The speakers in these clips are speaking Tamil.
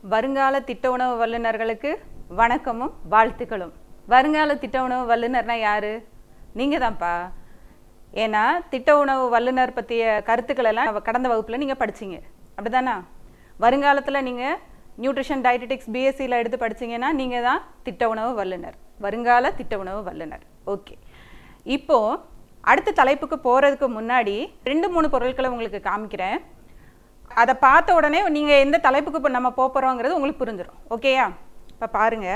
வருங்கால திட்ட உணவு வல்லுநர்களுக்கு வணக்கமும் வாழ்த்துக்களும் வருங்கால திட்ட உணவு வல்லுநர்னா யாரு நீங்க தான்ப்பா ஏன்னா திட்ட உணவு வல்லுநர் பற்றிய கருத்துக்கள் எல்லாம் நம்ம கடந்த வகுப்பில் நீங்கள் படிச்சீங்க அப்படிதானா வருங்காலத்தில் நீங்கள் நியூட்ரிஷன் டயட்டடிக்ஸ் பிஎஸ்சியில் எடுத்து படிச்சீங்கன்னா நீங்கள் தான் திட்ட உணவு வல்லுநர் வருங்கால திட்ட உணவு வல்லுநர் ஓகே இப்போ அடுத்த தலைப்புக்கு போகிறதுக்கு முன்னாடி ரெண்டு மூணு பொருட்களை உங்களுக்கு காமிக்கிறேன் அதை பார்த்த உடனே நீங்கள் எந்த தலைப்புக்கு இப்போ நம்ம போக போகிறோங்கிறது உங்களுக்கு புரிஞ்சிடும் ஓகேயா இப்போ பாருங்கள்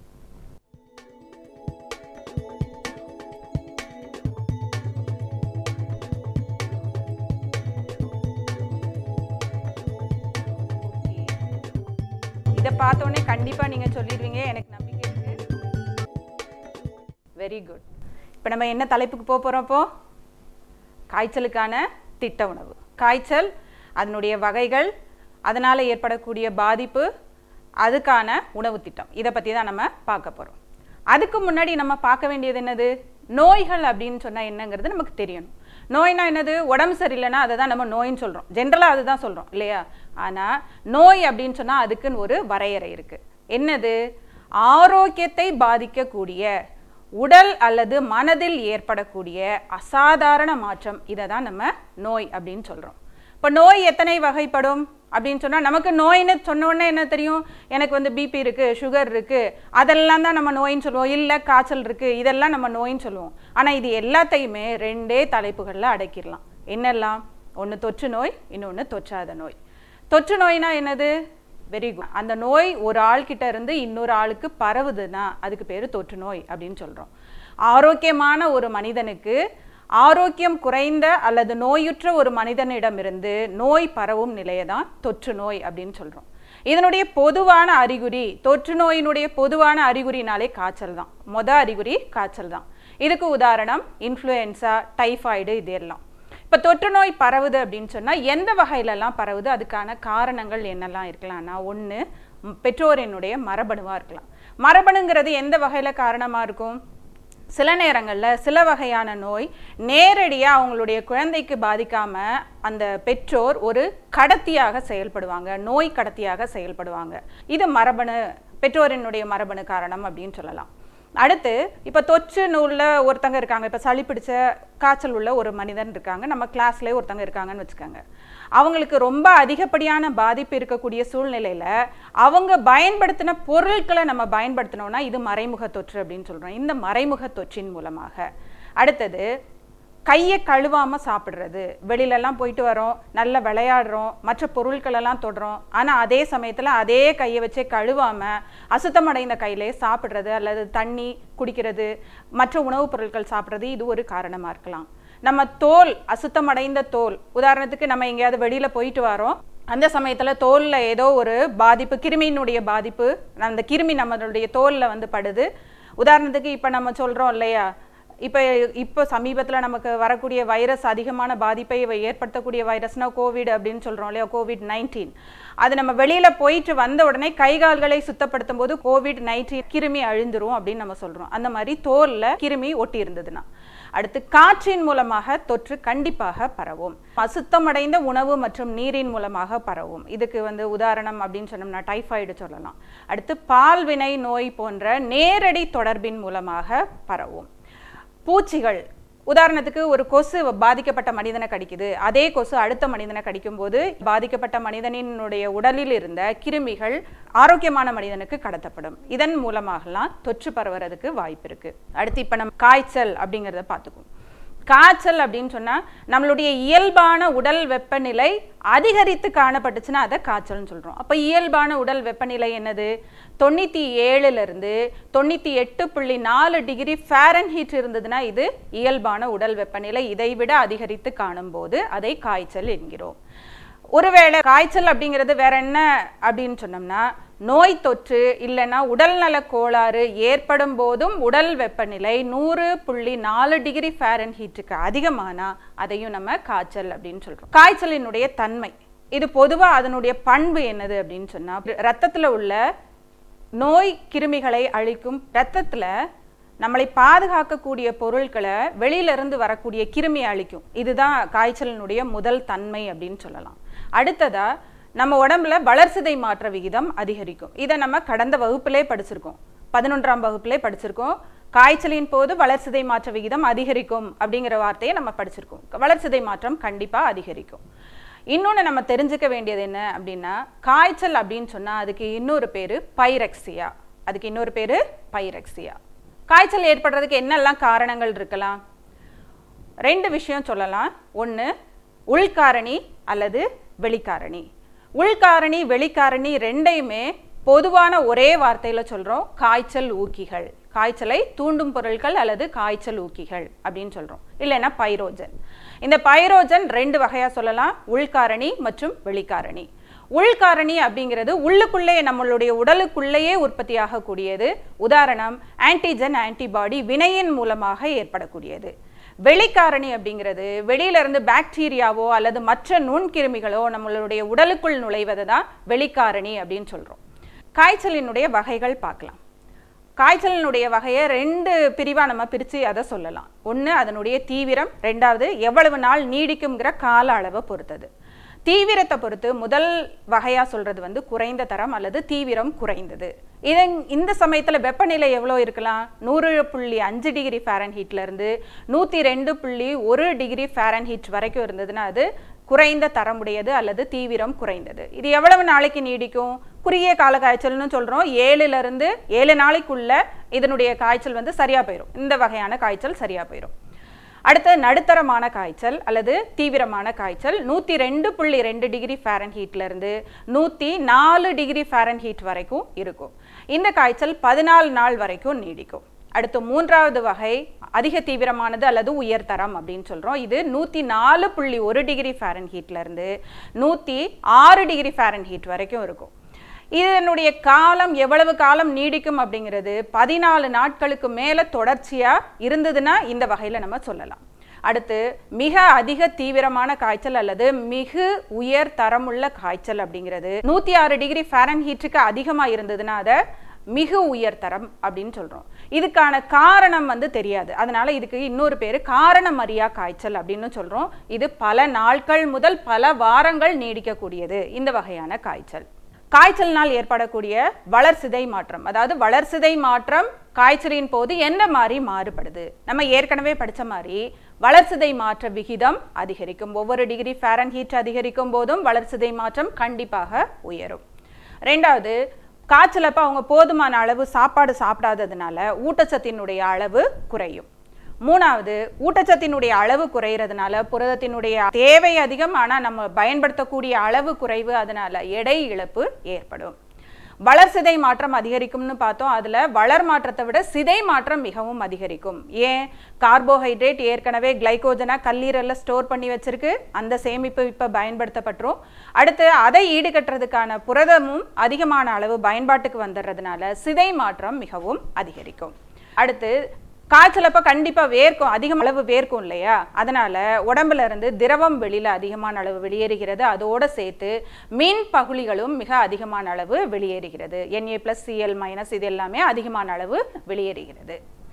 இதை பார்த்த உடனே கண்டிப்பாக நீங்கள் சொல்லிடுவீங்க எனக்கு நம்பிக்கை இருக்கு வெரி குட் இப்போ நம்ம என்ன தலைப்புக்கு போக போகிறோம் இப்போ காய்ச்சலுக்கான திட்ட உணவு காய்ச்சல் அதனுடைய வகைகள் அதனால் ஏற்படக்கூடிய பாதிப்பு அதுக்கான உணவு திட்டம் இதை பற்றி தான் நம்ம பார்க்க போகிறோம் அதுக்கு முன்னாடி நம்ம பார்க்க வேண்டியது என்னது நோய்கள் அப்படின்னு சொன்னால் என்னங்கிறது நமக்கு தெரியணும் நோய்னா என்னது உடம்பு சரியில்லைன்னா அதை தான் நம்ம நோயின்னு சொல்கிறோம் ஜென்ரலாக அதுதான் சொல்கிறோம் இல்லையா ஆனால் நோய் அப்படின்னு சொன்னால் அதுக்குன்னு ஒரு வரையறை இருக்குது என்னது ஆரோக்கியத்தை பாதிக்கக்கூடிய உடல் அல்லது மனதில் ஏற்படக்கூடிய அசாதாரண மாற்றம் இதை தான் நம்ம நோய் அப்படின்னு சொல்கிறோம் இப்போ நோய் எத்தனை வகைப்படும் அப்படின்னு சொன்னால் நமக்கு நோயின்னு சொன்ன உடனே என்ன தெரியும் எனக்கு வந்து பிபி இருக்குது சுகர் இருக்குது அதெல்லாம் தான் நம்ம நோயின்னு சொல்லுவோம் இல்லை காய்ச்சல் இருக்குது இதெல்லாம் நம்ம நோயின்னு சொல்லுவோம் ஆனால் இது எல்லாத்தையுமே ரெண்டே தலைப்புகளில் அடக்கிடலாம் என்னெல்லாம் ஒன்று தொற்று நோய் இன்னொன்று தொற்றாத நோய் தொற்று நோய்னா என்னது வெரி குட் அந்த நோய் ஒரு ஆள்கிட்ட இருந்து இன்னொரு ஆளுக்கு பரவுதுன்னா அதுக்கு பேர் தொற்று நோய் அப்படின்னு சொல்கிறோம் ஆரோக்கியமான ஒரு மனிதனுக்கு ஆரோக்கியம் குறைந்த அல்லது நோயுற்ற ஒரு மனிதனிடமிருந்து நோய் பரவும் நிலையை தான் தொற்று நோய் அப்படின்னு சொல்கிறோம் இதனுடைய பொதுவான அறிகுறி தொற்று நோயினுடைய பொதுவான அறிகுறினாலே காய்ச்சல் தான் மொத அறிகுறி காய்ச்சல் தான் இதுக்கு உதாரணம் இன்ஃப்ளூயன்சா டைஃபாய்டு இது எல்லாம் இப்போ தொற்று நோய் பரவுது அப்படின்னு சொன்னால் எந்த வகையிலலாம் பரவுது அதுக்கான காரணங்கள் என்னெல்லாம் இருக்கலாம்னா ஒன்று பெற்றோரினுடைய மரபணுவாக இருக்கலாம் மரபணுங்கிறது எந்த வகையில் காரணமாக இருக்கும் சில நேரங்களில் சில வகையான நோய் நேரடியாக அவங்களுடைய குழந்தைக்கு பாதிக்காமல் அந்த பெற்றோர் ஒரு கடத்தியாக செயல்படுவாங்க நோய் கடத்தியாக செயல்படுவாங்க இது மரபணு பெற்றோரினுடைய மரபணு காரணம் அப்படின்னு சொல்லலாம் அடுத்து இப்போ தொற்று நூலில் ஒருத்தங்க இருக்காங்க இப்போ சளி பிடிச்ச காய்ச்சல் உள்ள ஒரு மனிதன் இருக்காங்க நம்ம கிளாஸ்லேயே ஒருத்தங்க இருக்காங்கன்னு வச்சுக்கோங்க அவங்களுக்கு ரொம்ப அதிகப்படியான பாதிப்பு இருக்கக்கூடிய சூழ்நிலையில் அவங்க பயன்படுத்தின பொருட்களை நம்ம பயன்படுத்தினோம்னா இது மறைமுக தொற்று அப்படின்னு சொல்கிறோம் இந்த மறைமுக தொற்றின் மூலமாக அடுத்தது கையை கழுவாமல் சாப்பிட்றது வெளியிலலாம் போயிட்டு வரோம் நல்லா விளையாடுறோம் மற்ற பொருட்களெல்லாம் தொடுறோம் ஆனால் அதே சமயத்தில் அதே கையை வச்சே கழுவாமல் அசுத்தமடைந்த கையிலே சாப்பிட்றது அல்லது தண்ணி குடிக்கிறது மற்ற உணவுப் பொருட்கள் சாப்பிட்றது இது ஒரு காரணமாக இருக்கலாம் நம்ம தோல் அசுத்தமடைந்த தோல் உதாரணத்துக்கு நம்ம எங்கேயாவது வெளியில் போயிட்டு வரோம் அந்த சமயத்தில் தோலில் ஏதோ ஒரு பாதிப்பு கிருமியினுடைய பாதிப்பு அந்த கிருமி நம்மளுடைய தோலில் வந்து படுது உதாரணத்துக்கு இப்போ நம்ம சொல்கிறோம் இல்லையா இப்போ இப்போ சமீபத்தில் நமக்கு வரக்கூடிய வைரஸ் அதிகமான பாதிப்பை ஏற்படுத்தக்கூடிய வைரஸ்னால் கோவிட் அப்படின்னு சொல்கிறோம் இல்லையா கோவிட் நைன்டீன் அது நம்ம வெளியில் போயிட்டு வந்த உடனே கை கால்களை சுத்தப்படுத்தும் போது கோவிட் நைன்டீன் கிருமி அழிந்துரும் அப்படின்னு நம்ம சொல்கிறோம் அந்த மாதிரி தோலில் கிருமி ஒட்டி இருந்ததுன்னா அடுத்து காற்றின் மூலமாக தொற்று கண்டிப்பாக பரவும் அசுத்தமடைந்த உணவு மற்றும் நீரின் மூலமாக பரவும் இதுக்கு வந்து உதாரணம் அப்படின்னு சொன்னோம்னா டைஃபாய்டு சொல்லலாம் அடுத்து பால்வினை நோய் போன்ற நேரடி தொடர்பின் மூலமாக பரவும் பூச்சிகள் உதாரணத்துக்கு ஒரு கொசு பாதிக்கப்பட்ட மனிதனை கடிக்குது அதே கொசு அடுத்த மனிதனை கடிக்கும் போது பாதிக்கப்பட்ட மனிதனினுடைய உடலில் இருந்த கிருமிகள் ஆரோக்கியமான மனிதனுக்கு கடத்தப்படும் இதன் மூலமாகலாம் தொற்று பரவுறதுக்கு வாய்ப்பு இருக்கு அடுத்து இப்போ நம்ம காய்ச்சல் அப்படிங்கிறத பார்த்துக்குவோம் காய்ச்சல் அப்படின்னு சொன்னால் நம்மளுடைய இயல்பான உடல் வெப்பநிலை அதிகரித்து காணப்பட்டுச்சுன்னா அதை காய்ச்சல்னு சொல்கிறோம் அப்போ இயல்பான உடல் வெப்பநிலை என்னது தொண்ணூற்றி ஏழுலேருந்து தொண்ணூற்றி எட்டு புள்ளி நாலு டிகிரி ஃபேரன்ஹீட் இருந்ததுன்னா இது இயல்பான உடல் வெப்பநிலை இதை விட அதிகரித்து காணும்போது அதை காய்ச்சல் என்கிறோம் ஒருவேளை காய்ச்சல் அப்படிங்கிறது வேற என்ன அப்படின்னு சொன்னோம்னா நோய் தொற்று இல்லைன்னா உடல்நல கோளாறு ஏற்படும் போதும் உடல் வெப்பநிலை நூறு புள்ளி நாலு டிகிரி ஃபேரன்ஹீட்டுக்கு அதிகமானா அதையும் நம்ம காய்ச்சல் அப்படின்னு சொல்றோம் காய்ச்சலினுடைய தன்மை இது பொதுவாக அதனுடைய பண்பு என்னது அப்படின்னு சொன்னால் ரத்தத்தில் உள்ள நோய் கிருமிகளை அழிக்கும் ரத்தத்தில் நம்மளை பாதுகாக்கக்கூடிய பொருட்களை வெளியிலிருந்து வரக்கூடிய கிருமி அழிக்கும் இதுதான் காய்ச்சலினுடைய முதல் தன்மை அப்படின்னு சொல்லலாம் அடுத்ததா நம்ம உடம்புல வளர்சிதை மாற்ற விகிதம் அதிகரிக்கும் இதை நம்ம கடந்த வகுப்பிலே படிச்சிருக்கோம் பதினொன்றாம் வகுப்பிலே படிச்சிருக்கோம் காய்ச்சலின் போது வளர்சிதை மாற்ற விகிதம் அதிகரிக்கும் அப்படிங்கிற வார்த்தையை நம்ம படிச்சிருக்கோம் வளர்சிதை மாற்றம் கண்டிப்பாக அதிகரிக்கும் இன்னொன்று நம்ம தெரிஞ்சுக்க வேண்டியது என்ன அப்படின்னா காய்ச்சல் அப்படின்னு சொன்னால் அதுக்கு இன்னொரு பேர் பைரக்சியா அதுக்கு இன்னொரு பேர் பைரக்சியா காய்ச்சல் ஏற்படுறதுக்கு என்னெல்லாம் காரணங்கள் இருக்கலாம் ரெண்டு விஷயம் சொல்லலாம் ஒன்று உள்காரணி அல்லது வெளிக்காரணி உள்காரணி வெளிக்காரணி ரெண்டையுமே பொதுவான ஒரே வார்த்தையில் சொல்கிறோம் காய்ச்சல் ஊக்கிகள் காய்ச்சலை தூண்டும் பொருட்கள் அல்லது காய்ச்சல் ஊக்கிகள் அப்படின்னு சொல்கிறோம் இல்லைன்னா பைரோஜன் இந்த பைரோஜன் ரெண்டு வகையாக சொல்லலாம் உள்காரணி மற்றும் வெளிக்காரணி உள்காரணி அப்படிங்கிறது உள்ளுக்குள்ளே நம்மளுடைய உடலுக்குள்ளேயே உற்பத்தியாகக்கூடியது உதாரணம் ஆன்டிஜன் ஆன்டிபாடி வினையின் மூலமாக ஏற்படக்கூடியது வெளிக்காரணி அப்படிங்கிறது வெளியில இருந்து பாக்டீரியாவோ அல்லது மற்ற நுண்கிருமிகளோ நம்மளுடைய உடலுக்குள் நுழைவது தான் வெளிக்காரணி அப்படின்னு சொல்கிறோம் காய்ச்சலினுடைய வகைகள் பார்க்கலாம் காய்ச்சலினுடைய வகையை ரெண்டு பிரிவாக நம்ம பிரித்து அதை சொல்லலாம் ஒன்று அதனுடைய தீவிரம் ரெண்டாவது எவ்வளவு நாள் நீடிக்குங்கிற கால அளவை பொறுத்தது தீவிரத்தை பொறுத்து முதல் வகையாக சொல்கிறது வந்து குறைந்த தரம் அல்லது தீவிரம் குறைந்தது இது இந்த சமயத்தில் வெப்பநிலை எவ்வளோ இருக்கலாம் நூறு புள்ளி அஞ்சு டிகிரி ஃபேரன்ஹீட்லேருந்து நூற்றி ரெண்டு புள்ளி ஒரு டிகிரி ஃபேரன்ஹீட் வரைக்கும் இருந்ததுன்னா அது குறைந்த தரமுடையது அல்லது தீவிரம் குறைந்தது இது எவ்வளவு நாளைக்கு நீடிக்கும் குறுகிய கால காய்ச்சல்னு சொல்கிறோம் ஏழுலேருந்து ஏழு நாளைக்குள்ள இதனுடைய காய்ச்சல் வந்து சரியாக போயிடும் இந்த வகையான காய்ச்சல் சரியாக போயிடும் அடுத்து நடுத்தரமான காய்ச்சல் அல்லது தீவிரமான காய்ச்சல் நூற்றி ரெண்டு புள்ளி ரெண்டு டிகிரி ஃபேரன்ஹீட்லேருந்து நூற்றி நாலு டிகிரி ஃபேரன்ஹீட் வரைக்கும் இருக்கும் இந்த காய்ச்சல் பதினாலு நாள் வரைக்கும் நீடிக்கும் அடுத்து மூன்றாவது வகை அதிக தீவிரமானது அல்லது உயர்தரம் அப்படின்னு சொல்கிறோம் இது நூற்றி நாலு புள்ளி ஒரு டிகிரி ஃபேரன்ஹீட்லேருந்து நூற்றி ஆறு டிகிரி ஃபேரன்ஹீட் வரைக்கும் இருக்கும் இதனுடைய காலம் எவ்வளவு காலம் நீடிக்கும் அப்படிங்கிறது பதினாலு நாட்களுக்கு மேலே தொடர்ச்சியாக இருந்ததுன்னா இந்த வகையில் நம்ம சொல்லலாம் அடுத்து மிக அதிக தீவிரமான காய்ச்சல் அல்லது மிகு உயர் தரமுள்ள காய்ச்சல் அப்படிங்கிறது நூற்றி ஆறு டிகிரி ஃபேரன்ஹீட்டுக்கு அதிகமாக இருந்ததுன்னா அதை மிகு உயர்தரம் அப்படின்னு சொல்கிறோம் இதுக்கான காரணம் வந்து தெரியாது அதனால இதுக்கு இன்னொரு பேர் காரணம் அறியா காய்ச்சல் அப்படின்னு சொல்கிறோம் இது பல நாட்கள் முதல் பல வாரங்கள் நீடிக்கக்கூடியது இந்த வகையான காய்ச்சல் காய்ச்சலினால் ஏற்படக்கூடிய வளர்சிதை மாற்றம் அதாவது வளர்சிதை மாற்றம் காய்ச்சலின் போது என்ன மாதிரி மாறுபடுது நம்ம ஏற்கனவே படித்த மாதிரி வளர்சிதை மாற்ற விகிதம் அதிகரிக்கும் ஒவ்வொரு டிகிரி ஃபேரன்ஹீட் அதிகரிக்கும் போதும் வளர்சிதை மாற்றம் கண்டிப்பாக உயரும் ரெண்டாவது காய்ச்சலப்ப அவங்க போதுமான அளவு சாப்பாடு சாப்பிடாததுனால ஊட்டச்சத்தினுடைய அளவு குறையும் மூணாவது ஊட்டச்சத்தினுடைய அளவு குறையிறதுனால புரதத்தினுடைய தேவை அதிகம் ஆனால் நம்ம பயன்படுத்தக்கூடிய அளவு குறைவு அதனால எடை இழப்பு ஏற்படும் வளர்சிதை மாற்றம் அதிகரிக்கும்னு பார்த்தோம் அதில் வளர் மாற்றத்தை விட சிதை மாற்றம் மிகவும் அதிகரிக்கும் ஏன் கார்போஹைட்ரேட் ஏற்கனவே கிளைகோஜனாக கல்லீரலில் ஸ்டோர் பண்ணி வச்சிருக்கு அந்த சேமிப்பு இப்போ பயன்படுத்தப்பட்டுரும் அடுத்து அதை ஈடுகட்டுறதுக்கான புரதமும் அதிகமான அளவு பயன்பாட்டுக்கு வந்துடுறதுனால சிதை மாற்றம் மிகவும் அதிகரிக்கும் அடுத்து காய்ச்சலப்ப கண்டிப்பாக வேர்க்கும் அதிகம் அளவு வேர்க்கும் இல்லையா அதனால் உடம்புல இருந்து திரவம் வெளியில் அதிகமான அளவு வெளியேறுகிறது அதோடு சேர்த்து மின் பகுளிகளும் மிக அதிகமான அளவு வெளியேறுகிறது என்ஏ ப்ளஸ் சிஎல் மைனஸ் இது எல்லாமே அதிகமான அளவு வெளியேறுகிறது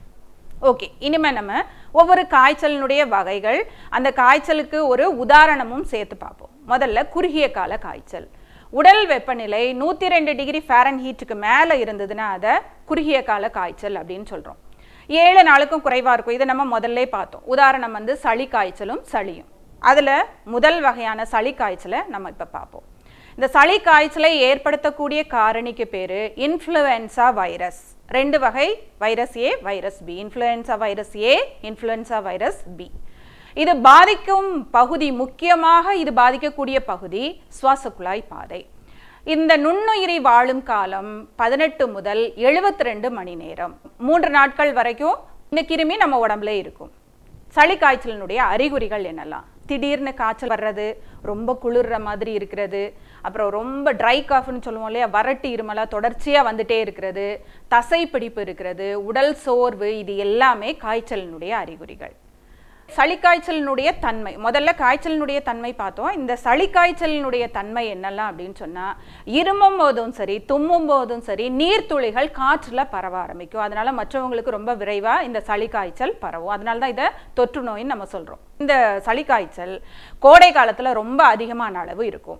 ஓகே இனிமேல் நம்ம ஒவ்வொரு காய்ச்சலினுடைய வகைகள் அந்த காய்ச்சலுக்கு ஒரு உதாரணமும் சேர்த்து பார்ப்போம் முதல்ல குறுகிய கால காய்ச்சல் உடல் வெப்பநிலை நூற்றி ரெண்டு டிகிரி ஃபேரன்ஹீட்டுக்கு மேலே இருந்ததுன்னா அதை குறுகிய கால காய்ச்சல் அப்படின்னு சொல்கிறோம் ஏழு நாளுக்கும் குறைவாக இருக்கும் இதை நம்ம முதல்ல பார்த்தோம் உதாரணம் வந்து சளி காய்ச்சலும் சளியும் அதில் முதல் வகையான சளி காய்ச்சலை நம்ம இப்போ பார்ப்போம் இந்த சளி காய்ச்சலை ஏற்படுத்தக்கூடிய காரணிக்கு பேர் இன்ஃப்ளூயன்சா வைரஸ் ரெண்டு வகை virus A virus B influenza virus A influenza virus B இது பாதிக்கும் பகுதி முக்கியமாக இது பாதிக்கக்கூடிய பகுதி சுவாச குழாய் பாதை இந்த நுண்ணுயிரி வாழும் காலம் பதினெட்டு முதல் எழுபத்தி ரெண்டு மணி நேரம் மூன்று நாட்கள் வரைக்கும் இந்த கிருமி நம்ம உடம்புல இருக்கும் சளி காய்ச்சலினுடைய அறிகுறிகள் என்னெல்லாம் திடீர்னு காய்ச்சல் வர்றது ரொம்ப குளிர்ற மாதிரி இருக்கிறது அப்புறம் ரொம்ப ட்ரை காஃப்னு சொல்லுவோம் இல்லையா வறட்டு இருமலாக தொடர்ச்சியாக வந்துட்டே இருக்கிறது தசை பிடிப்பு இருக்கிறது உடல் சோர்வு இது எல்லாமே காய்ச்சலினுடைய அறிகுறிகள் சளி காய்ச்சலினுடைய தன்மை முதல்ல காய்ச்சலினுடைய தன்மை பார்த்தோம் இந்த சளி காய்ச்சலினுடைய தன்மை என்னெல்லாம் அப்படின்னு சொன்னால் இருமும் போதும் சரி தும்மும் போதும் சரி நீர்த்துளிகள் காற்றில் பரவ ஆரம்பிக்கும் அதனால மற்றவங்களுக்கு ரொம்ப விரைவாக இந்த சளி காய்ச்சல் பரவும் அதனால தான் இதை தொற்று நோயின்னு நம்ம சொல்கிறோம் இந்த சளி காய்ச்சல் கோடை காலத்தில் ரொம்ப அதிகமான அளவு இருக்கும்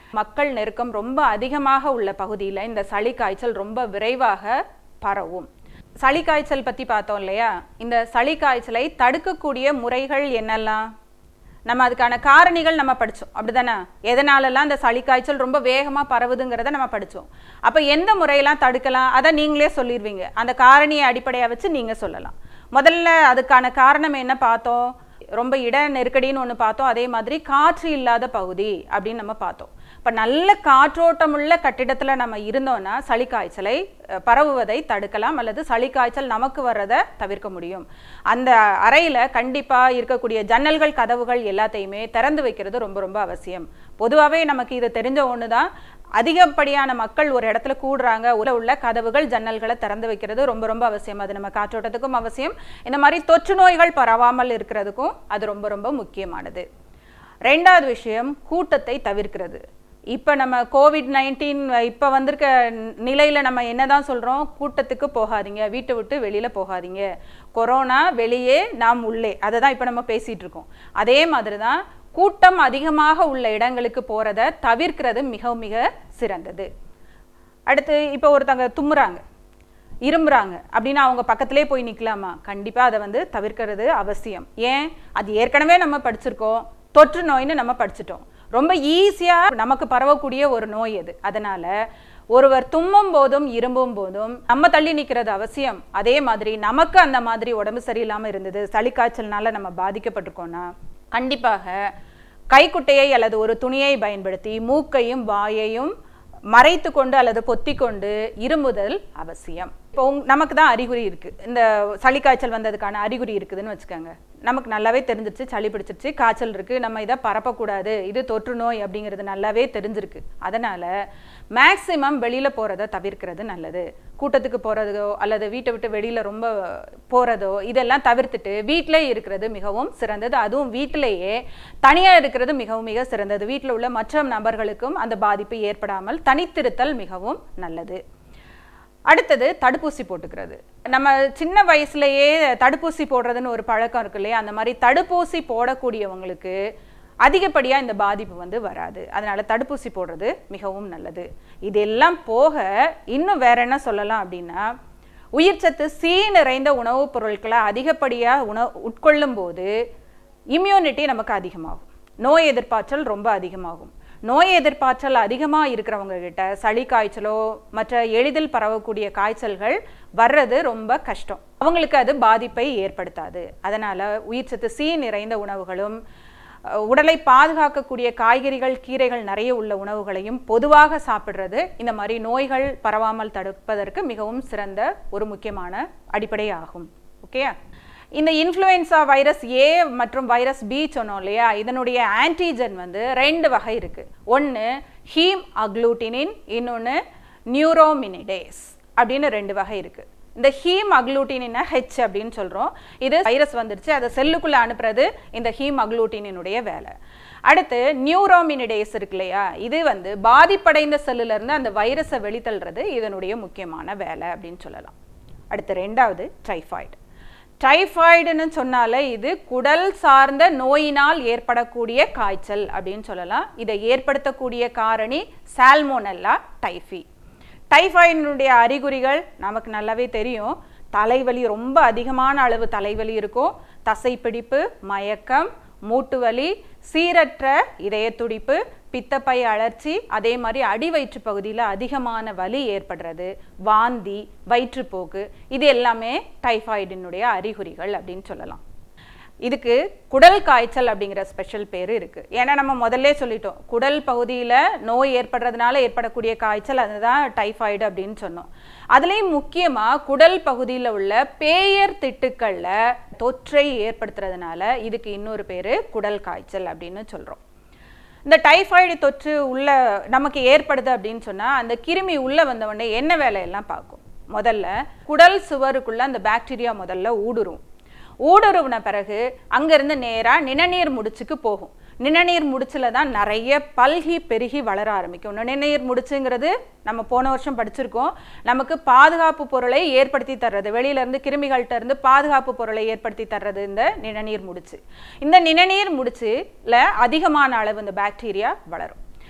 மக்கள் நெருக்கம் ரொம்ப அதிகமாக உள்ள பகுதியில் இந்த சளி காய்ச்சல் ரொம்ப விரைவாக பரவும் சளி காய்ச்சல் பற்றி பார்த்தோம் இல்லையா இந்த சளி காய்ச்சலை தடுக்கக்கூடிய முறைகள் என்னெல்லாம் நம்ம அதுக்கான காரணிகள் நம்ம படித்தோம் அப்படிதானே எதனாலலாம் இந்த சளி காய்ச்சல் ரொம்ப வேகமாக பரவுதுங்கிறத நம்ம படித்தோம் அப்போ எந்த முறையெல்லாம் தடுக்கலாம் அதை நீங்களே சொல்லிடுவீங்க அந்த காரணியை அடிப்படையாக வச்சு நீங்கள் சொல்லலாம் முதல்ல அதுக்கான காரணம் என்ன பார்த்தோம் ரொம்ப இட நெருக்கடின்னு ஒன்று பார்த்தோம் அதே மாதிரி காற்று இல்லாத பகுதி அப்படின்னு நம்ம பார்த்தோம் இப்போ நல்ல காற்றோட்டமுள்ள கட்டிடத்தில் நம்ம இருந்தோம்னா சளி காய்ச்சலை அஹ், பரவுவதை தடுக்கலாம் அல்லது சளி காய்ச்சல் நமக்கு வர்றதை தவிர்க்க முடியும் அந்த அறையில் கண்டிப்பாக இருக்கக்கூடிய ஜன்னல்கள் கதவுகள் எல்லாத்தையுமே திறந்து வைக்கிறது ரொம்ப ரொம்ப அவசியம் பொதுவாகவே நமக்கு இது தெரிஞ்ச ஒன்று தான் அதிகப்படியான மக்கள் ஒரு இடத்துல கூடுறாங்க உள்ள உள்ள கதவுகள் ஜன்னல்களை திறந்து வைக்கிறது ரொம்ப ரொம்ப அவசியம் அது நம்ம காற்றோட்டத்துக்கும் அவசியம் இந்த மாதிரி தொற்று நோய்கள் பரவாமல் இருக்கிறதுக்கும் அது ரொம்ப ரொம்ப முக்கியமானது ரெண்டாவது விஷயம் கூட்டத்தை தவிர்க்கிறது இப்போ நம்ம கோவிட் நைன்டீன் இப்போ வந்திருக்க நிலையில் நம்ம என்னதான் சொல்கிறோம் கூட்டத்துக்கு போகாதீங்க வீட்டை விட்டு வெளியில் போகாதீங்க கொரோனா வெளியே நாம் உள்ளே அதை தான் இப்போ நம்ம பேசிகிட்டு இருக்கோம் அதே மாதிரி தான் கூட்டம் அதிகமாக உள்ள இடங்களுக்கு போகிறத தவிர்க்கிறது மிக மிக சிறந்தது அடுத்து இப்போ ஒருத்தங்க தும்முறாங்க இருமுறாங்க அப்படின்னா அவங்க பக்கத்திலே போய் நிற்கலாமா கண்டிப்பாக அதை வந்து தவிர்க்கிறது அவசியம் ஏன் அது ஏற்கனவே நம்ம படிச்சிருக்கோம் தொற்று நோய்னு நம்ம படிச்சிட்டோம் ரொம்ப ஈஸியாக நமக்கு பரவக்கூடிய ஒரு நோய் அது அதனால ஒருவர் தும்மும் போதும் இரும்பும் போதும் நம்ம தள்ளி நிற்கிறது அவசியம் அதே மாதிரி நமக்கு அந்த மாதிரி உடம்பு சரியில்லாமல் இருந்தது சளி காய்ச்சல்னால நம்ம பாதிக்கப்பட்டிருக்கோம்னா கண்டிப்பாக கைக்குட்டையை அல்லது ஒரு துணியை பயன்படுத்தி மூக்கையும் வாயையும் மறைத்து கொண்டு அல்லது பொத்தி கொண்டு இருமுதல் அவசியம் இப்போ உங் நமக்கு தான் அறிகுறி இருக்குது இந்த சளி காய்ச்சல் வந்ததுக்கான அறிகுறி இருக்குதுன்னு வச்சுக்கோங்க நமக்கு நல்லாவே தெரிஞ்சிருச்சு சளி பிடிச்சிருச்சு காய்ச்சல் இருக்குது நம்ம இதை பரப்பக்கூடாது இது தொற்று நோய் அப்படிங்கிறது நல்லாவே தெரிஞ்சிருக்கு அதனால் மேக்சிமம் வெளியில் போகிறத தவிர்க்கிறது நல்லது கூட்டத்துக்கு போகிறதோ அல்லது வீட்டை விட்டு வெளியில் ரொம்ப போகிறதோ இதெல்லாம் தவிர்த்துட்டு வீட்டிலே இருக்கிறது மிகவும் சிறந்தது அதுவும் வீட்டிலேயே தனியாக இருக்கிறது மிகவும் மிக சிறந்தது வீட்டில் உள்ள மற்ற நபர்களுக்கும் அந்த பாதிப்பு ஏற்படாமல் தனித்திருத்தல் மிகவும் நல்லது அடுத்தது தடுப்பூசி போட்டுக்கிறது நம்ம சின்ன வயசுலயே தடுப்பூசி போடுறதுன்னு ஒரு பழக்கம் இருக்கு இல்லையா அந்த மாதிரி தடுப்பூசி போடக்கூடியவங்களுக்கு அதிகப்படியாக இந்த பாதிப்பு வந்து வராது அதனால தடுப்பூசி போடுறது மிகவும் நல்லது இதெல்லாம் போக இன்னும் வேற என்ன சொல்லலாம் அப்படின்னா உயிர்ச்சத்து சீ நிறைந்த உணவுப் பொருட்களை அதிகப்படியாக உணவு உட்கொள்ளும் போது இம்யூனிட்டி நமக்கு அதிகமாகும் நோய் எதிர்ப்பாற்றல் ரொம்ப அதிகமாகும் நோய் எதிர்ப்பாற்றல் அதிகமாக இருக்கிறவங்க கிட்ட சளி காய்ச்சலோ மற்ற எளிதில் பரவக்கூடிய காய்ச்சல்கள் வர்றது ரொம்ப கஷ்டம் அவங்களுக்கு அது பாதிப்பை ஏற்படுத்தாது அதனால் உயிர்ச்சத்து சீ நிறைந்த உணவுகளும் அஹ், உடலை பாதுகாக்கக்கூடிய காய்கறிகள் கீரைகள் நிறைய உள்ள உணவுகளையும் பொதுவாக சாப்பிட்றது இந்த மாதிரி நோய்கள் பரவாமல் தடுப்பதற்கு மிகவும் சிறந்த ஒரு முக்கியமான அடிப்படையாகும் ஓகே இந்த இன்ஃப்ளூயன்சா வைரஸ் ஏ மற்றும் வைரஸ் பி சொன்னோம் இல்லையா இதனுடைய ஆன்டிஜன் வந்து ரெண்டு வகை இருக்கு ஒன்று ஹீம் அக்ளூட்டினின் இன்னொன்று நியூரோமினிடேஸ் அப்படின்னு ரெண்டு வகை இருக்கு இந்த ஹீம் அக்ளூட்டினின ஹெச் அப்படின்னு சொல்கிறோம் இது வைரஸ் வந்துருச்சு அதை செல்லுக்குள்ளே அனுப்புறது இந்த ஹீம் அக்ளூட்டினினுடைய வேலை அடுத்து நியூரோமினிடேஸ் இருக்கு இல்லையா இது வந்து பாதிப்படைந்த செல்லுல இருந்து அந்த வைரஸை வெளித்தள்ளுறது இதனுடைய முக்கியமான வேலை அப்படின்னு சொல்லலாம் அடுத்து ரெண்டாவது டைஃபாய்டு டைஃபாய்டுன்னு சொன்னாலே இது குடல் சார்ந்த நோயினால் ஏற்படக்கூடிய காய்ச்சல் அப்படின்னு சொல்லலாம் இதை ஏற்படுத்தக்கூடிய காரணி சால்மோனெல்லா டைஃபி டைஃபாய்டினுடைய அறிகுறிகள் நமக்கு நல்லாவே தெரியும் தலைவலி ரொம்ப அதிகமான அளவு தலைவலி இருக்கும் தசைப்பிடிப்பு மயக்கம் மூட்டு வலி சீரற்ற இதய துடிப்பு பித்தப்பை அழற்சி அதே மாதிரி அடி வயிற்று பகுதியில் அதிகமான வலி ஏற்படுறது வாந்தி வயிற்றுப்போக்கு இது எல்லாமே டைஃபாய்டினுடைய அறிகுறிகள் அப்படின்னு சொல்லலாம் இதுக்கு குடல் காய்ச்சல் அப்படிங்கிற ஸ்பெஷல் பேர் இருக்கு ஏன்னா நம்ம முதல்ல சொல்லிட்டோம் குடல் பகுதியில் நோய் ஏற்படுறதுனால ஏற்படக்கூடிய காய்ச்சல் அதுதான் டைஃபாய்டு அப்படின்னு சொன்னோம் அதுலேயும் முக்கியமாக குடல் பகுதியில் உள்ள பேயர் திட்டுக்களில் தொற்றை ஏற்படுத்துறதுனால இதுக்கு இன்னொரு பேர் குடல் காய்ச்சல் அப்படின்னு சொல்கிறோம் இந்த டைஃபாய்டு தொற்று உள்ள நமக்கு ஏற்படுது அப்படின்னு சொன்னால் அந்த கிருமி உள்ளே வந்த உடனே என்ன வேலையெல்லாம் பார்க்கும் முதல்ல குடல் சுவருக்குள்ள அந்த பாக்டீரியா முதல்ல ஊடுருவும் ஊடுருவின பிறகு அங்கேருந்து நேராக நிணநீர் முடிச்சுக்கு போகும் நிணநீர் முடிச்சில் தான் நிறைய பல்கி பெருகி வளர ஆரம்பிக்கும் நிணநீர் முடிச்சுங்கிறது நம்ம போன வருஷம் படிச்சிருக்கோம் நமக்கு பாதுகாப்பு பொருளை ஏற்படுத்தி தர்றது வெளியிலேருந்து கிருமிகள்கிட்ட இருந்து பாதுகாப்பு பொருளை ஏற்படுத்தி தர்றது இந்த நிணநீர் முடிச்சு இந்த நிணநீர் முடிச்சுல அதிகமான அளவு இந்த பாக்டீரியா வளரும்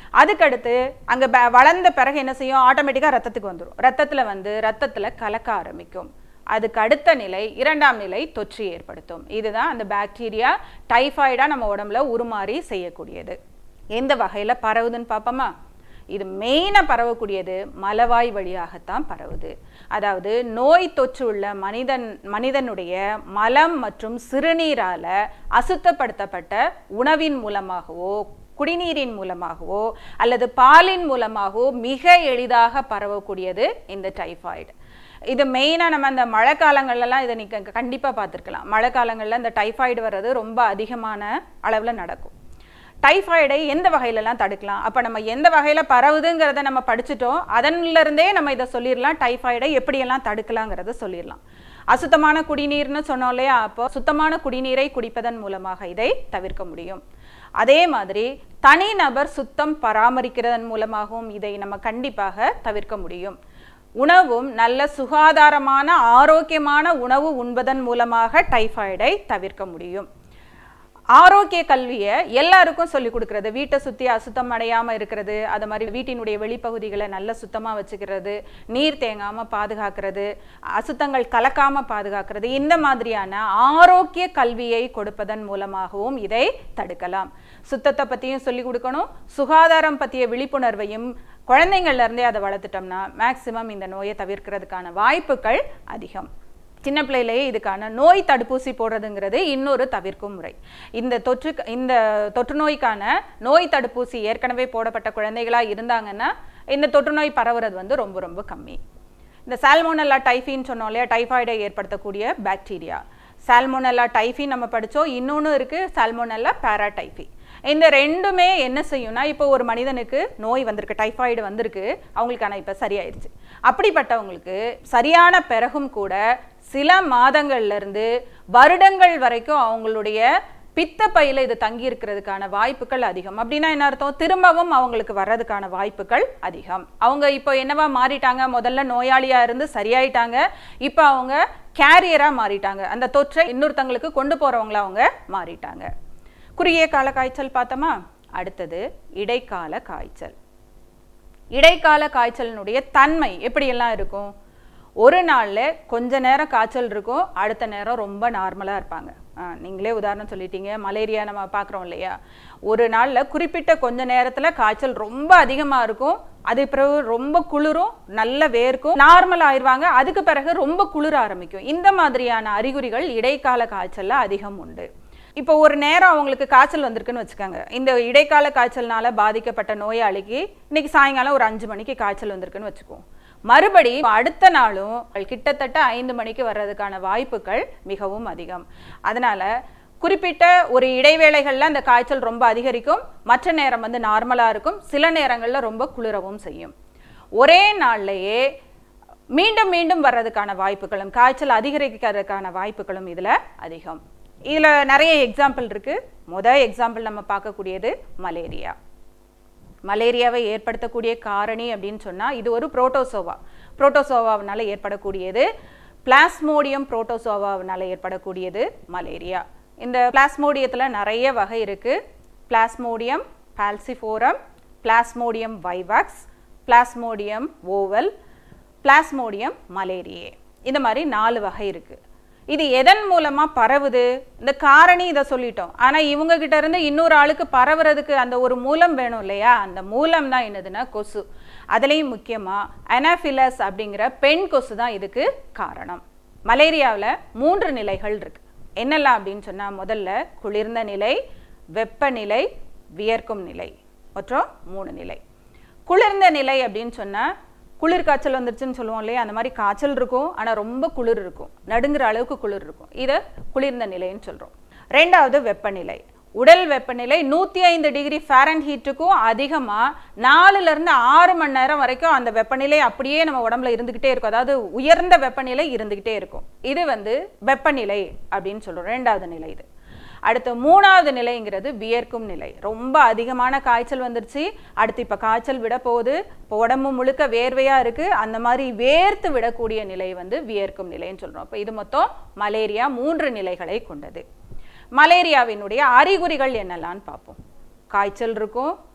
அதுக்கடுத்து அங்கே வளர்ந்த பிறகு என்ன செய்யும் ஆட்டோமேட்டிக்காக ரத்தத்துக்கு வந்துடும் ரத்தத்தில் வந்து ரத்தத்தில் கலக்க ஆரம்பிக்கும் அதுக்கு அடுத்த நிலை இரண்டாம் நிலை தொற்று ஏற்படுத்தும் இதுதான் அந்த பாக்டீரியா டைஃபாய்டாக நம்ம உடம்புல உருமாறி செய்யக்கூடியது எந்த வகையில் பரவுதுன்னு பார்ப்போமா இது மெயினாக பரவக்கூடியது மலவாய் வழியாகத்தான் பரவுது அதாவது நோய் தொற்று உள்ள மனிதன் மனிதனுடைய மலம் மற்றும் சிறுநீரால அசுத்தப்படுத்தப்பட்ட உணவின் மூலமாகவோ குடிநீரின் மூலமாகவோ அல்லது பாலின் மூலமாகவோ மிக எளிதாக பரவக்கூடியது இந்த டைஃபாய்டு இது மெயினாக நம்ம அந்த மழை காலங்கள்லாம் இதை நீங்கள் கண்டிப்பாக பார்த்துருக்கலாம் மழை காலங்களில் இந்த டைஃபாய்டு வர்றது ரொம்ப அதிகமான அளவில் நடக்கும் டைஃபாய்டை எந்த வகையிலலாம் தடுக்கலாம் அப்போ நம்ம எந்த வகையில் பரவுதுங்கிறத நம்ம படிச்சுட்டோம் அதன்லேருந்தே நம்ம இதை சொல்லிடலாம் டைஃபாய்டை எப்படியெல்லாம் தடுக்கலாங்கிறத சொல்லிடலாம் அசுத்தமான குடிநீர்னு சொன்னோம் இல்லையா அப்போ சுத்தமான குடிநீரை குடிப்பதன் மூலமாக இதை தவிர்க்க முடியும் அதே மாதிரி தனிநபர் சுத்தம் பராமரிக்கிறதன் மூலமாகவும் இதை நம்ம கண்டிப்பாக தவிர்க்க முடியும் உணவும் நல்ல சுகாதாரமான ஆரோக்கியமான உணவு உண்பதன் மூலமாக டைஃபாய்டை தவிர்க்க முடியும் ஆரோக்கிய கல்வியை எல்லாருக்கும் சொல்லி கொடுக்கறது வீட்டை சுற்றி அசுத்தம் அடையாமல் இருக்கிறது அது மாதிரி வீட்டினுடைய வெளிப்பகுதிகளை நல்ல சுத்தமாக வச்சுக்கிறது நீர் தேங்காமல் பாதுகாக்கிறது அசுத்தங்கள் கலக்காமல் பாதுகாக்கிறது இந்த மாதிரியான ஆரோக்கிய கல்வியை கொடுப்பதன் மூலமாகவும் இதை தடுக்கலாம் சுத்தத்தை பற்றியும் சொல்லி கொடுக்கணும் சுகாதாரம் பற்றிய விழிப்புணர்வையும் குழந்தைங்கள்ல இருந்தே அதை வளர்த்துட்டோம்னா மேக்சிமம் இந்த நோயை தவிர்க்கிறதுக்கான வாய்ப்புகள் அதிகம் சின்ன பிள்ளையிலேயே இதுக்கான நோய் தடுப்பூசி போடுறதுங்கிறது இன்னொரு தவிர்க்கும் முறை இந்த தொற்று இந்த தொற்று நோய்க்கான நோய் தடுப்பூசி ஏற்கனவே போடப்பட்ட குழந்தைகளாக இருந்தாங்கன்னா இந்த தொற்று நோய் பரவுறது வந்து ரொம்ப ரொம்ப கம்மி இந்த சால்மோனல்லா டைஃபின்னு சொன்னோம் இல்லையா டைஃபாய்டை ஏற்படுத்தக்கூடிய பாக்டீரியா சால்மோனல்லா டைஃபி நம்ம படித்தோம் இன்னொன்று இருக்குது சால்மோனல்லா பேராடைஃபி இந்த ரெண்டுமே என்ன செய்யும்னா இப்போ ஒரு மனிதனுக்கு நோய் வந்திருக்கு டைஃபாய்டு வந்திருக்கு அவங்களுக்கு ஆனால் இப்போ சரியாயிருச்சு அப்படிப்பட்டவங்களுக்கு சரியான பிறகும் கூட சில மாதங்கள்ல இருந்து வருடங்கள் வரைக்கும் அவங்களுடைய பித்த பையில இது தங்கி இருக்கிறதுக்கான வாய்ப்புகள் அதிகம் அப்படின்னா என்ன அர்த்தம் திரும்பவும் அவங்களுக்கு வர்றதுக்கான வாய்ப்புகள் அதிகம் அவங்க இப்போ என்னவா மாறிட்டாங்க முதல்ல நோயாளியா இருந்து சரியாயிட்டாங்க இப்போ அவங்க கேரியரா மாறிட்டாங்க அந்த தொற்றை இன்னொருத்தங்களுக்கு கொண்டு போறவங்கள அவங்க மாறிட்டாங்க குறுகிய கால காய்ச்சல் பார்த்தோமா அடுத்தது இடைக்கால காய்ச்சல் இடைக்கால காய்ச்சலினுடைய தன்மை எப்படியெல்லாம் இருக்கும் ஒரு நாளில் கொஞ்ச நேரம் காய்ச்சல் இருக்கும் அடுத்த நேரம் ரொம்ப நார்மலாக இருப்பாங்க ஆ, நீங்களே உதாரணம் சொல்லிட்டீங்க மலேரியா நம்ம பார்க்குறோம் இல்லையா ஒரு நாளில் குறிப்பிட்ட கொஞ்ச நேரத்தில் காய்ச்சல் ரொம்ப அதிகமாக இருக்கும் அது பிறகு ரொம்ப குளிரும் நல்ல வேர்க்கும் நார்மல் ஆயிடுவாங்க அதுக்கு பிறகு ரொம்ப குளிர ஆரம்பிக்கும் இந்த மாதிரியான அறிகுறிகள் இடைக்கால காய்ச்சல்ல அதிகம் உண்டு இப்போ ஒரு நேரம் அவங்களுக்கு காய்ச்சல் வந்திருக்குன்னு வச்சுக்கோங்க இந்த இடைக்கால காய்ச்சல்னால பாதிக்கப்பட்ட நோயாளிக்கு இன்னைக்கு சாயங்காலம் ஒரு அஞ்சு மணிக்கு காய்ச்சல் வந்திருக்குன்னு வச்சுக்குவோம் மறுபடி அடுத்த நாளும் கிட்டத்தட்ட ஐந்து மணிக்கு வர்றதுக்கான வாய்ப்புகள் மிகவும் அதிகம் அதனால குறிப்பிட்ட ஒரு இடைவேளைகளில் அந்த காய்ச்சல் ரொம்ப அதிகரிக்கும் மற்ற நேரம் வந்து நார்மலாக இருக்கும் சில நேரங்களில் ரொம்ப குளிரவும் செய்யும் ஒரே நாள்லயே மீண்டும் மீண்டும் வர்றதுக்கான வாய்ப்புகளும் காய்ச்சல் அதிகரிக்கிறதுக்கான வாய்ப்புகளும் இதில் அதிகம் இதில் நிறைய எக்ஸாம்பிள் இருக்கு முதல் எக்ஸாம்பிள் நம்ம பார்க்கக்கூடியது மலேரியா மலேரியாவை ஏற்படுத்தக்கூடிய காரணி அப்படின்னு சொன்னால் இது ஒரு புரோட்டோசோவா புரோட்டோசோவாவினால ஏற்படக்கூடியது பிளாஸ்மோடியம் புரோட்டோசோவாவினால ஏற்படக்கூடியது மலேரியா இந்த பிளாஸ்மோடியத்தில் நிறைய வகை இருக்குது plasmodium falciparum plasmodium vivax plasmodium ovale plasmodium malariae இந்த மாதிரி நாலு வகை இருக்குது இது எதன் மூலமா பரவுது இந்த காரணி இதை சொல்லிட்டோம் ஆனா இவங்க கிட்ட இருந்து இன்னொரு ஆளுக்கு பரவுறதுக்கு அந்த ஒரு மூலம் வேணும் இல்லையா அந்த மூலம் தான் என்னதுன்னா கொசு அதுலேயும் முக்கியமா அனாஃபிலஸ் அப்படிங்கிற பெண் கொசு தான் இதுக்கு காரணம் மலேரியாவில் மூன்று நிலைகள் இருக்கு என்னெல்லாம் அப்படின்னு சொன்னா முதல்ல குளிர்ந்த நிலை வெப்பநிலை வியர்க்கும் நிலை மற்றும் மூணு நிலை குளிர்ந்த நிலை அப்படின்னு சொன்னா குளிர் காய்ச்சல் வந்துருச்சுன்னு சொல்லுவோம் இல்லையா அந்த மாதிரி காய்ச்சல் இருக்கும் ஆனால் ரொம்ப குளிர் இருக்கும் நடுங்குற அளவுக்கு குளிர் இருக்கும் இதை குளிர்ந்த நிலைன்னு சொல்கிறோம் ரெண்டாவது வெப்பநிலை உடல் வெப்பநிலை நூற்றி ஐந்து டிகிரி ஃபேரன் ஹீட்டுக்கும் அதிகமாக நாலுலேருந்து ஆறு மணி நேரம் வரைக்கும் அந்த வெப்பநிலை அப்படியே நம்ம உடம்புல இருந்துக்கிட்டே இருக்கும் அதாவது உயர்ந்த வெப்பநிலை இருந்துக்கிட்டே இருக்கும் இது வந்து வெப்பநிலை அப்படின்னு சொல்கிறோம் ரெண்டாவது நிலை இது அடுத்து மூணாவது நிலைங்கிறது வியர்க்கும் நிலை ரொம்ப அதிகமான காய்ச்சல் வந்துருச்சு அடுத்து இப்போ காய்ச்சல் விட போகுது இப்போ உடம்பு முழுக்க வேர்வையாக இருக்குது அந்த மாதிரி வேர்த்து விடக்கூடிய நிலை வந்து வியர்க்கும் நிலைன்னு சொல்கிறோம் இப்போ இது மொத்தம் மலேரியா மூன்று நிலைகளை கொண்டது மலேரியாவினுடைய அறிகுறிகள் என்னெல்லாம்னு பார்ப்போம் காய்ச்சல் இருக்கும்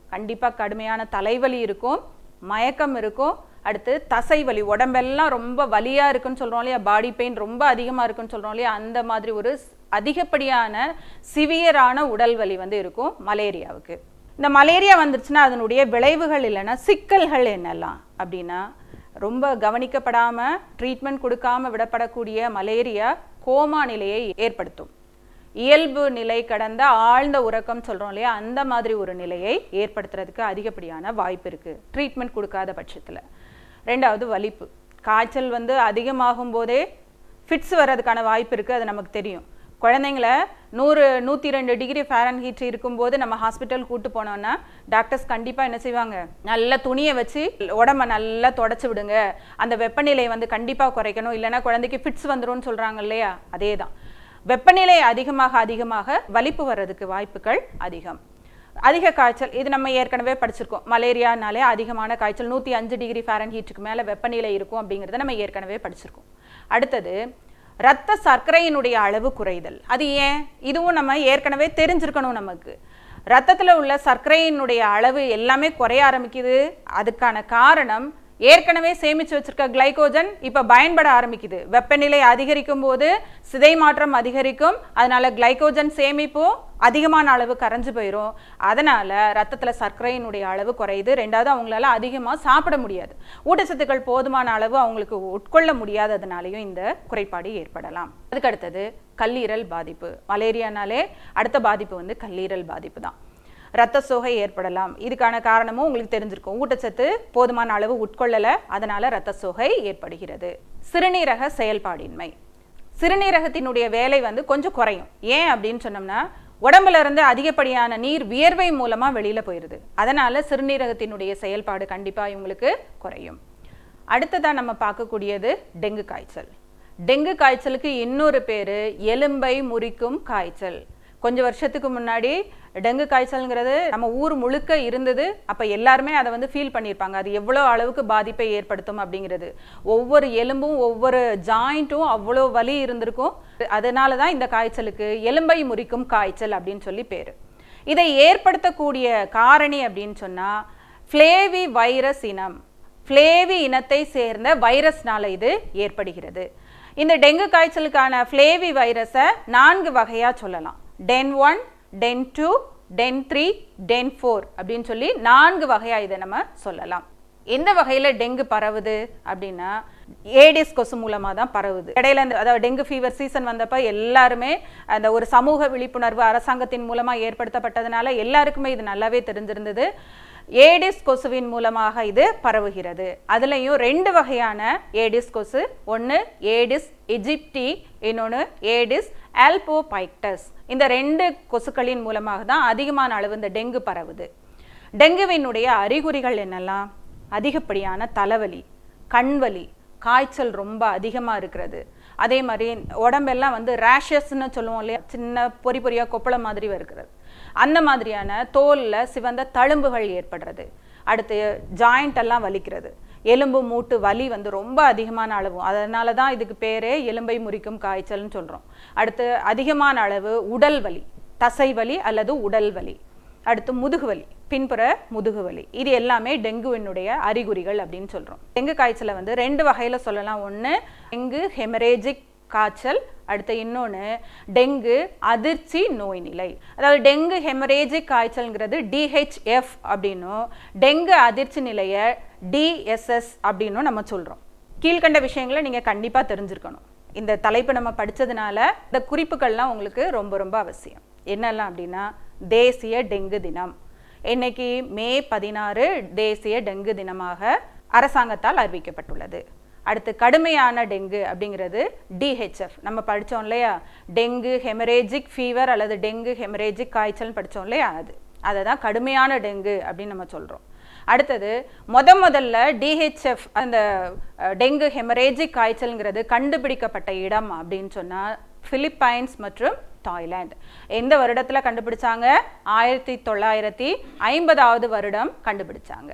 கண்டிப்பாக கடுமையான தலைவலி இருக்கும் மயக்கம் இருக்கும் அடுத்து தசை வலி உடம்பெல்லாம் ரொம்ப வலியாக இருக்குன்னு சொல்கிறோம் இல்லையா பாடி பெயின் ரொம்ப அதிகமாக இருக்குன்னு சொல்கிறோம் இல்லையா அந்த மாதிரி ஒரு ஸ்- அதிகப்படியான சிவியரான உடல் வலி வந்து இருக்கும் மலேரியாவுக்கு இந்த மலேரியா வந்துருச்சுன்னா அதனுடைய விளைவுகள் இல்லைன்னா சிக்கல்கள் என்னெல்லாம் அப்படின்னா ரொம்ப கவனிக்கப்படாமல் ட்ரீட்மெண்ட் கொடுக்காம விடப்படக்கூடிய மலேரியா கோமா நிலையை ஏற்படுத்தும் இயல்பு நிலை கடந்த ஆழ்ந்த உறக்கம் சொல்கிறோம் இல்லையா அந்த மாதிரி ஒரு நிலையை ஏற்படுத்துறதுக்கு அதிகப்படியான வாய்ப்பு இருக்குது ட்ரீட்மெண்ட் கொடுக்காத பட்சத்தில் ரெண்டாவது வலிப்பு காய்ச்சல் வந்து அதிகமாகும் போதே ஃபிட்ஸ் வர்றதுக்கான வாய்ப்பு இருக்குது அது நமக்கு தெரியும் குழந்தைங்கள நூறு நூற்றி ரெண்டு டிகிரி ஃபேரன் ஹீட் இருக்கும்போது நம்ம ஹாஸ்பிட்டல் கூட்டு போனோம்னா டாக்டர்ஸ் கண்டிப்பாக என்ன செய்வாங்க நல்ல துணியை வச்சு உடம்ப நல்லா தொடச்சி விடுங்க அந்த வெப்பநிலை வந்து கண்டிப்பாக குறைக்கணும் இல்லைன்னா குழந்தைக்கு ஃபிட்ஸ் வந்துரும்னு சொல்கிறாங்க இல்லையா அதே தான் வெப்பநிலை அதிகமாக அதிகமாக வலிப்பு வர்றதுக்கு வாய்ப்புகள் அதிகம் அதிக காய்ச்சல் இது நம்ம ஏற்கனவே படிச்சிருக்கோம் மலேரியானாலே அதிகமான காய்ச்சல் நூற்றி அஞ்சு டிகிரி ஃபேரன் ஹீட்டுக்கு மேலே வெப்பநிலை இருக்கும் அப்படிங்கிறத நம்ம ஏற்கனவே படிச்சிருக்கோம் அடுத்தது இரத்த சர்க்கரையினுடைய அளவு குறைதல் அது ஏன் இதுவும் நம்ம ஏற்கனவே தெரிஞ்சிருக்கணும் நமக்கு ரத்தத்தில் உள்ள சர்க்கரையினுடைய அளவு எல்லாமே குறைய ஆரம்பிக்குது அதுக்கான காரணம் ஏற்கனவே சேமிச்சு வச்சிருக்க கிளைகோஜன் இப்போ பயன்பட ஆரம்பிக்குது வெப்பநிலை அதிகரிக்கும் போது சிதை மாற்றம் அதிகரிக்கும் அதனால கிளைகோஜன் சேமிப்பும் அதிகமான அளவு கரைஞ்சு போயிடும் அதனால ரத்தத்துல சர்க்கரையினுடைய அளவு குறையுது ரெண்டாவது அவங்களால அதிகமாக சாப்பிட முடியாது ஊட்டச்சத்துக்கள் போதுமான அளவு அவங்களுக்கு உட்கொள்ள முடியாததுனாலையும் இந்த குறைபாடு ஏற்படலாம் அதுக்கு அடுத்தது கல்லீரல் பாதிப்பு மலேரியானாலே அடுத்த பாதிப்பு வந்து கல்லீரல் பாதிப்பு தான் இரத்த சோகை ஏற்படலாம் இதுக்கான காரணமும் உங்களுக்கு தெரிஞ்சிருக்கும் ஊட்டச்சத்து போதுமான அளவு உட்கொள்ளலை அதனால இரத்த சோகை ஏற்படுகிறது சிறுநீரக செயல்பாடின்மை சிறுநீரகத்தினுடைய வேலை வந்து கொஞ்சம் குறையும் ஏன் அப்படின்னு சொன்னோம்னா உடம்புல இருந்து அதிகப்படியான நீர் வியர்வை மூலமா வெளியில போயிருது அதனால சிறுநீரகத்தினுடைய செயல்பாடு கண்டிப்பா இவங்களுக்கு குறையும் அடுத்ததா நம்ம பார்க்கக்கூடியது டெங்கு காய்ச்சல் டெங்கு காய்ச்சலுக்கு இன்னொரு பேரு எலும்பை முறிக்கும் காய்ச்சல் கொஞ்சம் வருஷத்துக்கு முன்னாடி டெங்கு காய்ச்சல்ங்கிறது நம்ம ஊர் முழுக்க இருந்தது அப்போ எல்லாருமே அதை வந்து ஃபீல் பண்ணியிருப்பாங்க அது எவ்வளோ அளவுக்கு பாதிப்பை ஏற்படுத்தும் அப்படிங்கிறது ஒவ்வொரு எலும்பும் ஒவ்வொரு ஜாயிண்ட்டும் அவ்வளோ வலி இருந்திருக்கும் அதனால தான் இந்த காய்ச்சலுக்கு எலும்பை முறிக்கும் காய்ச்சல் அப்படின்னு சொல்லி பேர் இதை ஏற்படுத்தக்கூடிய காரணி அப்படின்னு சொன்னால் ஃப்ளேவி வைரஸ் இனம் ஃப்ளேவி இனத்தை சேர்ந்த வைரஸ்னால இது ஏற்படுகிறது இந்த டெங்கு காய்ச்சலுக்கான ஃப்ளேவி வைரஸை நான்கு வகையாக சொல்லலாம் den one den two den three den four அப்படின்னு சொல்லி நான்கு வகையாக இதை நம்ம சொல்லலாம் எந்த வகையில் டெங்கு பரவுது அப்படின்னா ஏடிஸ் கொசு மூலமாக தான் பரவுது இடையில இந்த அதாவது டெங்கு ஃபீவர் சீசன் வந்தப்போ எல்லாருமே அந்த ஒரு சமூக விழிப்புணர்வு அரசாங்கத்தின் மூலமாக ஏற்படுத்தப்பட்டதுனால எல்லாருக்குமே இது நல்லாவே தெரிஞ்சிருந்தது ஏடிஸ் கொசுவின் மூலமாக இது பரவுகிறது அதுலேயும் ரெண்டு வகையான ஏடிஸ் கொசு ஒன்று ஏடிஸ் எஜிப்டி இன்னொன்று ஏடிஸ் ஆல்போபைக்டஸ் இந்த ரெண்டு கொசுக்களின் மூலமாக தான் அதிகமான அளவு இந்த டெங்கு பரவுது டெங்குவினுடைய அறிகுறிகள் என்னெல்லாம் அதிகப்படியான தலைவலி கண்வலி காய்ச்சல் ரொம்ப அதிகமாக இருக்கிறது அதே மாதிரி உடம்பெல்லாம் வந்து ரேஷஸ்ன்னு சொல்லுவோம் இல்லையா சின்ன பொறி பொறியாக கொப்பளை மாதிரி இருக்கிறது அந்த மாதிரியான தோலில் சிவந்த தழும்புகள் ஏற்படுறது அடுத்து ஜாயிண்ட் எல்லாம் வலிக்கிறது எலும்பு மூட்டு வலி வந்து ரொம்ப அதிகமான அளவு அதனால தான் இதுக்கு பேரே எலும்பை முறிக்கும் காய்ச்சல்னு சொல்கிறோம் அடுத்து அதிகமான அளவு உடல் வலி தசை வலி அல்லது உடல் வலி அடுத்து முதுகுவலி பின்புற முதுகுவலி இது எல்லாமே டெங்குவினுடைய அறிகுறிகள் அப்படின்னு சொல்கிறோம் டெங்கு காய்ச்சலை வந்து ரெண்டு வகையில் சொல்லலாம் ஒன்று டெங்கு ஹெமரேஜிக் காய்ச்சல் அடுத்து இன்னொன்று டெங்கு அதிர்ச்சி நோய் நிலை அதாவது டெங்கு ஹெமரேஜிக் காய்ச்சல்ங்கிறது டிஹெச்எஃப் அப்படின்னும் டெங்கு அதிர்ச்சி நிலையை டிஎஸ்எஸ் அப்படின்னும் நம்ம சொல்கிறோம் கீழ்கண்ட விஷயங்களை நீங்கள் கண்டிப்பாக தெரிஞ்சிருக்கணும் இந்த தலைப்பு நம்ம படித்ததுனால இந்த குறிப்புகள்லாம் உங்களுக்கு ரொம்ப ரொம்ப அவசியம் என்னெல்லாம் அப்படின்னா தேசிய டெங்கு தினம் இன்னைக்கு மே பதினாறு தேசிய டெங்கு தினமாக அரசாங்கத்தால் அறிவிக்கப்பட்டுள்ளது அடுத்து கடுமையான டெங்கு அப்படிங்கிறது டிஹெச்எஃப் நம்ம படித்தோம் இல்லையா டெங்கு ஹெமரேஜிக் ஃபீவர் அல்லது டெங்கு ஹெமரேஜிக் காய்ச்சல்னு படித்தோம் இல்லையா அது அதை தான் கடுமையான டெங்கு அப்படின்னு நம்ம சொல்கிறோம் அடுத்தது முத முதல்ல டிஹெச்எஃப் அந்த அஹ், டெங்கு ஹெமரேஜிக் காய்ச்சல்ங்கிறது கண்டுபிடிக்கப்பட்ட இடம் அப்படின்னு சொன்னால் பிலிப்பைன்ஸ் மற்றும் தாய்லாந்து எந்த வருடத்தில் கண்டுபிடிச்சாங்க ஆயிரத்தி தொள்ளாயிரத்தி ஐம்பதாவது வருடம் கண்டுபிடிச்சாங்க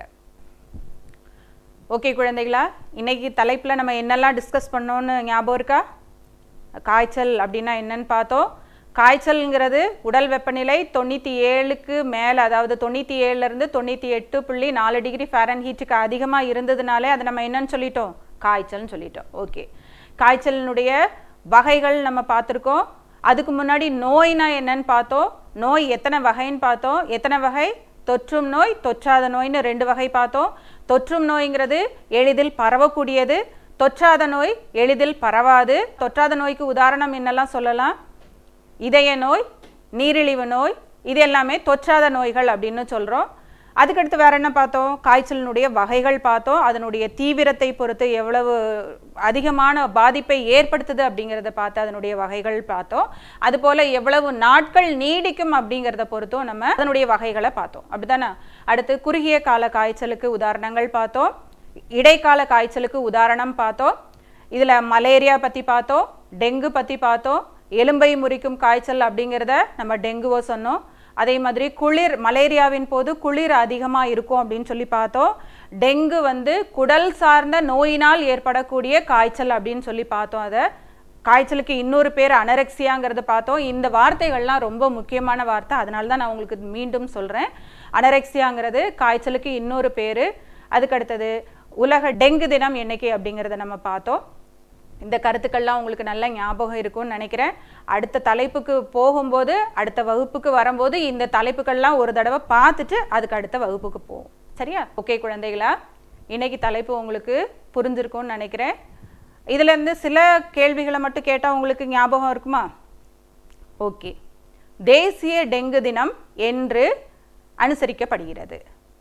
ஓகே குழந்தைகளா இன்னைக்கு தலைப்பில் நம்ம என்னெல்லாம் டிஸ்கஸ் பண்ணோன்னு ஞாபகம் இருக்கா காய்ச்சல் அப்படின்னா என்னன்னு பார்த்தோம் காய்ச்சல்ங்கிறது உடல் வெப்பநிலை தொண்ணூற்றி ஏழுக்கு மேலே அதாவது தொண்ணூற்றி ஏழுலேருந்து தொண்ணூற்றி எட்டு புள்ளி நாலு டிகிரி ஃபேரன்ஹீட்டுக்கு அதிகமாக இருந்ததுனாலே அதை நம்ம என்னன்னு சொல்லிட்டோம் காய்ச்சல்னு சொல்லிட்டோம் ஓகே காய்ச்சலினுடைய வகைகள் நம்ம பார்த்துருக்கோம் அதுக்கு முன்னாடி நோய்னா என்னன்னு பார்த்தோம் நோய் எத்தனை வகைன்னு பார்த்தோம் எத்தனை வகை தொற்றும் நோய் தொற்றாத நோய்னு ரெண்டு வகை பார்த்தோம் தொற்றும் நோய்ங்கிறது எளிதில் பரவக்கூடியது தொற்றாத நோய் எளிதில் பரவாது தொற்றாத நோய்க்கு உதாரணம் என்னெல்லாம் சொல்லலாம் இதய நோய் நீரிழிவு நோய் இது எல்லாமே தொற்றாத நோய்கள் அப்படின்னு சொல்கிறோம் அதுக்கடுத்து வேற என்ன பார்த்தோம் காய்ச்சலினுடைய வகைகள் பார்த்தோம் அதனுடைய தீவிரத்தை பொறுத்து எவ்வளவு அதிகமான பாதிப்பை ஏற்படுத்துது அப்படிங்கிறத பார்த்து அதனுடைய வகைகள் பார்த்தோம் அதுபோல் எவ்வளவு நாட்கள் நீடிக்கும் அப்படிங்கிறத பொறுத்தும் நம்ம அதனுடைய வகைகளை பார்த்தோம் அப்படிதானே அடுத்து குறுகிய கால காய்ச்சலுக்கு உதாரணங்கள் பார்த்தோம் இடைக்கால காய்ச்சலுக்கு உதாரணம் பார்த்தோம் இதில் மலேரியா பற்றி பார்த்தோம் டெங்கு பற்றி பார்த்தோம் எலும்பை முறிக்கும் காய்ச்சல் அப்படிங்கிறத நம்ம டெங்குவோ சொன்னோம் அதே மாதிரி குளிர் மலேரியாவின் போது குளிர் அதிகமாக இருக்கும் அப்படின்னு சொல்லி பார்த்தோம் டெங்கு வந்து குடல் சார்ந்த நோயினால் ஏற்படக்கூடிய காய்ச்சல் அப்படின்னு சொல்லி பார்த்தோம் அதை காய்ச்சலுக்கு இன்னொரு பேர் அனரெக்சியாங்கிறத பார்த்தோம் இந்த வார்த்தைகள்லாம் ரொம்ப முக்கியமான வார்த்தை அதனால தான் நான் உங்களுக்கு மீண்டும் சொல்கிறேன் அனரெக்சியாங்கிறது காய்ச்சலுக்கு இன்னொரு பேர் அதுக்கடுத்தது உலக டெங்கு தினம் என்னைக்கு அப்படிங்கிறத நம்ம பார்த்தோம் இந்த கருத்துக்கள்லாம் உங்களுக்கு நல்ல ஞாபகம் இருக்கும்னு நினைக்கிறேன் அடுத்த தலைப்புக்கு போகும்போது அடுத்த வகுப்புக்கு வரும்போது இந்த தலைப்புகள்லாம் ஒரு தடவை பார்த்துட்டு அதுக்கு அடுத்த வகுப்புக்கு போவோம் சரியா ஓகே குழந்தைகளா இன்னைக்கு தலைப்பு உங்களுக்கு புரிஞ்சிருக்கும்னு நினைக்கிறேன் இதுலேருந்து சில கேள்விகளை மட்டும் கேட்டால் உங்களுக்கு ஞாபகம் இருக்குமா ஓகே தேசிய டெங்கு தினம் என்று அனுசரிக்கப்படுகிறது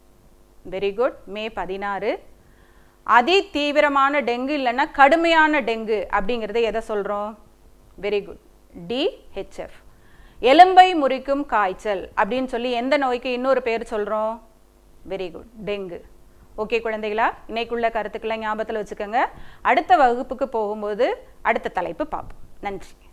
வெரி குட் மே பதினாறு அதி தீவிரமான டெங்கு இல்லைன்னா கடுமையான டெங்கு அப்படிங்கிறத எதை சொல்கிறோம் வெரி குட் டிஹெச்எஃப் எலும்பை முறிக்கும் காய்ச்சல் அப்படின்னு சொல்லி எந்த நோய்க்கு இன்னொரு பேர் சொல்கிறோம் வெரி குட் டெங்கு ஓகே குழந்தைகளா இன்னைக்குள்ள கருத்துக்களை ஞாபகத்தில் வச்சுக்கோங்க அடுத்த வகுப்புக்கு போகும்போது அடுத்த தலைப்பு பார்ப்போம் நன்றி